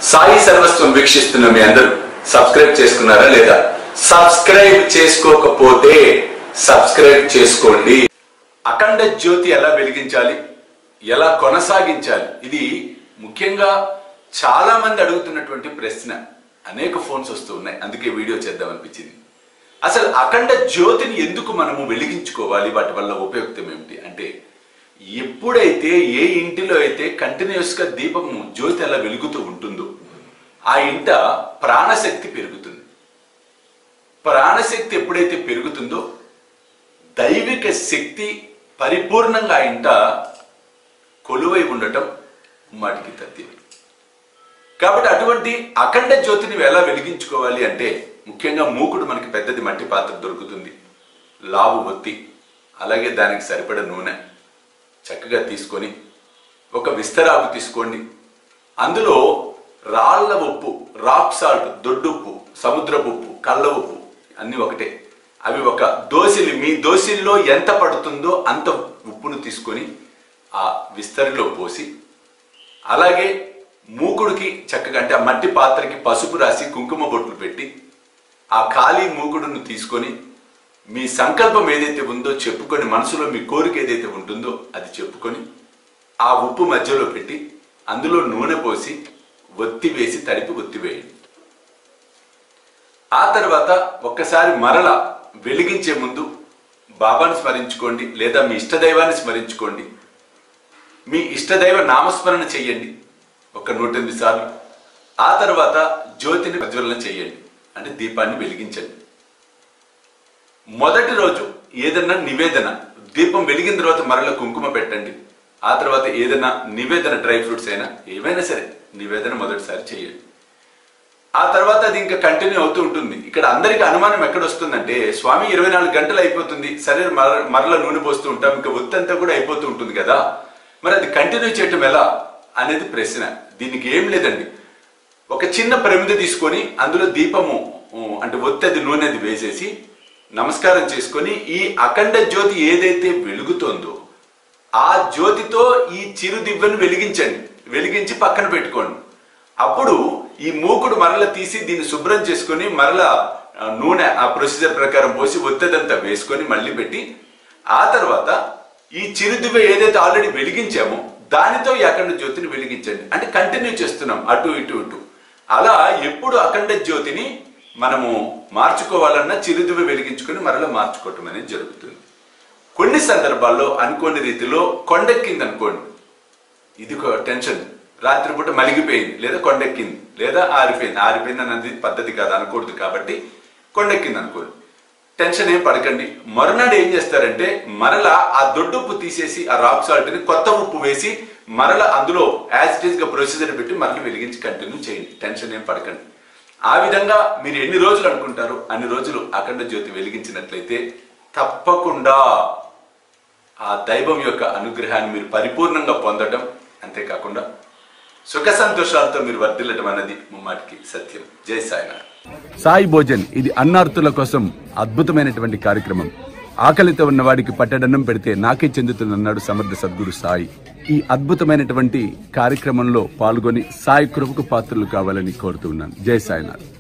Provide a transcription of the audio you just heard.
సాయి సర్వస్వం వీక్షిస్తున్న మీ అందరూ సబ్స్క్రైబ్ చేసుకున్నారా లేదా సబ్స్క్రైబ్ చేసుకోకపోతే సబ్స్క్రైబ్ చేసుకోండి అఖండ జ్యోతి ఎలా వెలిగించాలి ఎలా కొనసాగించాలి ఇది ముఖ్యంగా చాలా మంది అడుగుతున్నటువంటి ప్రశ్న అనేక ఫోన్స్ వస్తూ ఉన్నాయి అందుకే వీడియో చేద్దాం అనిపించింది అసలు అఖండ జ్యోతిని ఎందుకు మనము వెలిగించుకోవాలి వాటి వల్ల ఉపయుక్తం ఏమిటి అంటే ఎప్పుడైతే ఏ ఇంటిలో అయితే కంటిన్యూస్ గా దీపము జ్యోతి అలా వెలుగుతూ ఉంటుందో ఆ ఇంట ప్రాణశక్తి పెరుగుతుంది ప్రాణశక్తి ఎప్పుడైతే పెరుగుతుందో దైవిక శక్తి పరిపూర్ణంగా ఆ ఇంట కొలువై ఉండటం మాటికి తథ్యం కాబట్టి అటువంటి అఖండ జ్యోతిని ఎలా వెలిగించుకోవాలి అంటే ముఖ్యంగా మూకుడు మనకి పెద్దది మట్టి పాత్ర దొరుకుతుంది లావు ఒత్తి అలాగే దానికి సరిపడ నూనె చక్కగా తీసుకొని ఒక విస్తరాకు తీసుకోండి అందులో రాళ్ల ఉప్పు రాక్ సాల్ట్ దొడ్డుప్పు సముద్రపు ఉప్పు కళ్ళ ఉప్పు అన్ని ఒకటే అవి ఒక దోసిలి మీ దోసిల్లో ఎంత పడుతుందో అంత ఉప్పును తీసుకొని ఆ విస్తరిలో పోసి అలాగే మూకుడికి చక్కగా అంటే ఆ మట్టి పాత్రకి పసుపు రాసి కుంకుమ బొట్లు పెట్టి ఆ ఖాళీ మూకుడును తీసుకొని మీ సంకల్పం ఏదైతే ఉందో చెప్పుకొని మనసులో మీ కోరిక ఏదైతే ఉంటుందో అది చెప్పుకొని ఆ ఉప్పు మధ్యలో పెట్టి అందులో నూనె పోసి ఒత్తి వేసి తడిపి ఒత్తి వేయండి ఆ తర్వాత ఒక్కసారి మరల వెలిగించే ముందు బాబాను స్మరించుకోండి లేదా మీ ఇష్టదైవాన్ని స్మరించుకోండి మీ ఇష్టదైవ నామస్మరణ చెయ్యండి ఒక నూట ఎనిమిది సార్లు ఆ తర్వాత జ్యోతిని ప్రజ్వలన చెయ్యండి అంటే దీపాన్ని వెలిగించండి మొదటి రోజు ఏదన్నా నివేదన దీపం వెలిగిన తర్వాత మరల కుంకుమ పెట్టండి ఆ తర్వాత ఏదైనా నివేదన డ్రై ఫ్రూట్స్ అయినా ఏమైనా సరే నివేదన మొదటిసారి చేయండి ఆ తర్వాత అది ఇంకా కంటిన్యూ అవుతూ ఉంటుంది ఇక్కడ అందరికి అనుమానం ఎక్కడ వస్తుందంటే స్వామి ఇరవై నాలుగు గంటలు అయిపోతుంది సరే మర మరల నూనె పోస్తూ ఉంటాం ఇంకా ఒత్తంతా కూడా అయిపోతూ ఉంటుంది కదా మరి అది కంటిన్యూ చేయటం ఎలా అనేది ప్రశ్న దీనికి ఏం లేదండి ఒక చిన్న ప్రమిద తీసుకొని అందులో దీపము ఉ, అంటే ఒత్తది నూనెది వేసేసి నమస్కారం చేసుకొని ఈ అఖండ జ్యోతి ఏదైతే వెలుగుతోందో ఆ జ్యోతితో ఈ చిరు దివ్వను వెలిగించండి వెలిగించి పక్కన పెట్టుకోండి అప్పుడు ఈ మూకుడు మరల తీసి దీన్ని శుభ్రం చేసుకొని మరల ఆ, నూనె ఆ ప్రొసీజర్ ప్రకారం పోసి ఒత్తదంతా వేసుకొని మళ్ళీ పెట్టి ఆ తర్వాత ఈ చిరుదివ్వ ఏదైతే ఆల్రెడీ వెలిగించామో దానితో ఈ అఖండ జ్యోతిని వెలిగించండి అంటే కంటిన్యూ చేస్తున్నాం అటు ఇటు ఇటు అలా ఎప్పుడు అఖండ జ్యోతిని మనము మార్చుకోవాలన్నా చిరుదివ్వ వెలిగించుకొని మరలా మార్చుకోవటం అనేది జరుగుతుంది కొన్ని సందర్భాల్లో అనుకోని రీతిలో కొండెక్కింది అనుకోండి ఇది ఒక టెన్షన్ రాత్రిపూట మలిగిపోయింది లేదా కొండెక్కింది లేదా ఆరిపోయింది ఆరిపోయింది అన్నది పద్ధతి కాదు అనకూడదు కాబట్టి కొండెక్కింది అనుకోండి టెన్షన్ ఏం పడకండి మరునాడు ఏం చేస్తారంటే మరలా ఆ దొడ్డుప్పు తీసేసి ఆ రాక్ సాల్ట్ ని కొత్త ఉప్పు వేసి మరలా అందులో యాజ్ ఇట్ ఈస్ గా ప్రొసీజర్ పెట్టి మరలా వెలిగించి కంటిన్యూ చేయండి టెన్షన్ ఏం పడకండి ఆ విధంగా మీరు ఎన్ని రోజులు అనుకుంటారో అన్ని రోజులు అఖండ జ్యోతి వెలిగించినట్లయితే తప్పకుండా ఆ దైవం యొక్క అనుగ్రహాన్ని మీరు పరిపూర్ణంగా పొందడం అంతేకాకుండా సుఖ సంతోషాలతో మీరు వర్ధిల్లటం అన్నది ముమ్మాటికి సత్యం జై సాయినాథ్ సాయి భోజన్ ఇది అన్నార్తుల కోసం అద్భుతమైనటువంటి కార్యక్రమం ఆకలితో ఉన్న వాడికి పట్టడన్నం పెడితే నాకే చెందుతుందన్నాడు సమర్థ సద్గురు సాయి ఈ అద్భుతమైనటువంటి కార్యక్రమంలో పాల్గొని సాయి కృపకు పాత్రలు కావాలని కోరుతున్నాను జై సాయినాథ్